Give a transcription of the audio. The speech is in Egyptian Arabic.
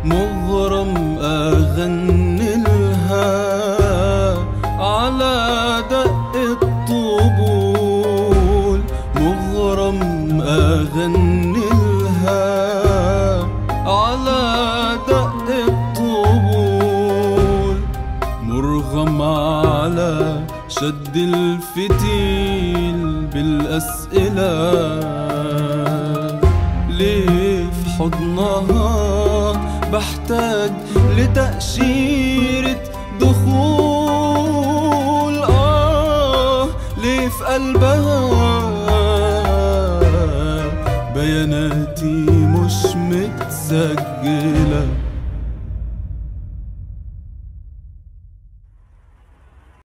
مغرم أغني لها على دق الطبول مغرم أغني لها على دق الطبول مرغم على شد الفتيل بالأسئلة ليه في حضنها بحتاج لتأشيرة دخول آه ليه في قلبها بياناتي مش متسجلة